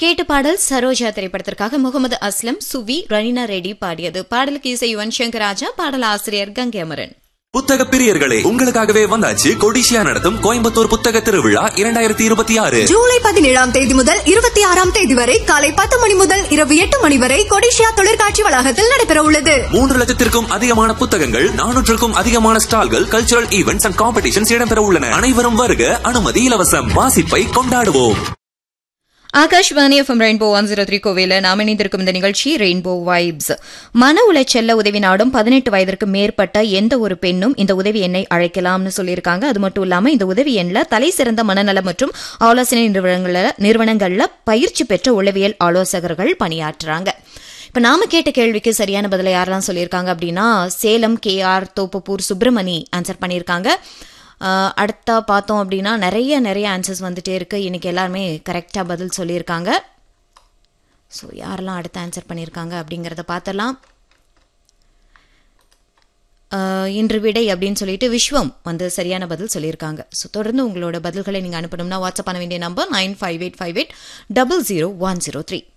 கேட்டு பாடல் சரோஜா திரைப்படத்திற்காக முகமது அஸ்லம் சுவி ரணினா ரெட்டி பாடியது பாடலுக்கு இசை யுவன் சங்கர் ராஜா பாடல் ஆசிரியர் கங்கை அமரன் புத்தக பிரியர்களே உங்களுக்காகவே வந்தாச்சு கொடிஷியா நடத்தும் கோயம்புத்தூர் புத்தக திருவிழா இரண்டாயிரத்தி இருபத்தி ஆறு ஜூலை பதினேழாம் தேதி முதல் இருபத்தி ஆறாம் தேதி வரை காலை பத்து மணி முதல் இரவு எட்டு மணி வரை கொடிஷியா தொழிற்காட்சி வளாகத்தில் நடைபெற உள்ளது மூன்று லட்சத்திற்கும் அதிகமான புத்தகங்கள் நானூற்றுக்கும் அதிகமான ஸ்டால்கள் கல்ச்சுரல் ஈவெண்ட்ஸ் அண்ட் காம்படிஷன்ஸ் இடம்பெற உள்ளன அனைவரும் வருக அனுமதி இலவசம் வாசிப்பை கொண்டாடுவோம் Akashvani FM rainbow one zero three கோவில நாம் இணைந்திருக்கும் இந்த நிகழ்ச்சி ரெயின்போ வைப்ஸ் மன உளைச்சல்ல உதவி நாடும் பதினெட்டு வயதிற்கு மேற்பட்ட எந்த ஒரு பெண்ணும் இந்த உதவி எண்ணை அழைக்கலாம்னு சொல்லியிருக்காங்க அது மட்டும் இல்லாம இந்த உதவி எண்ணில் தலை சிறந்த மனநல மற்றும் ஆலோசனை நிறுவனங்கள நிறுவனங்கள்ல பயிற்சி பெற்ற உளவியல் ஆலோசகர்கள் பணியாற்றுறாங்க இப்ப நாம கேட்ட கேள்விக்கு சரியான பதிலை யாரெல்லாம் சொல்லியிருக்காங்க அப்படின்னா Salem K R Thoppapur Subramani answer பண்ணியிருக்காங்க ஆஹ் அடுத்த பார்த்தோம் அப்படின்னா நிறைய நிறைய ஆன்சர்ஸ் வந்துட்டே இருக்கு இன்னைக்கு எல்லாருமே கரெக்டாக பதில் சொல்லியிருக்காங்க ஸோ யாரெல்லாம் அடுத்த ஆன்சர் பண்ணியிருக்காங்க அப்படிங்கிறத பார்த்துடலாம் ஆஹ் இன்று விடை அப்படின்னு சொல்லிட்டு விஸ்வம் வந்து சரியான பதில் சொல்லியிருக்காங்க ஸோ தொடர்ந்து உங்களோட பதில்களை நீங்கள் அனுப்பணும்னா வாட்ஸ்அப் பண்ண வேண்டிய number nine five eight five eight double zero one zero three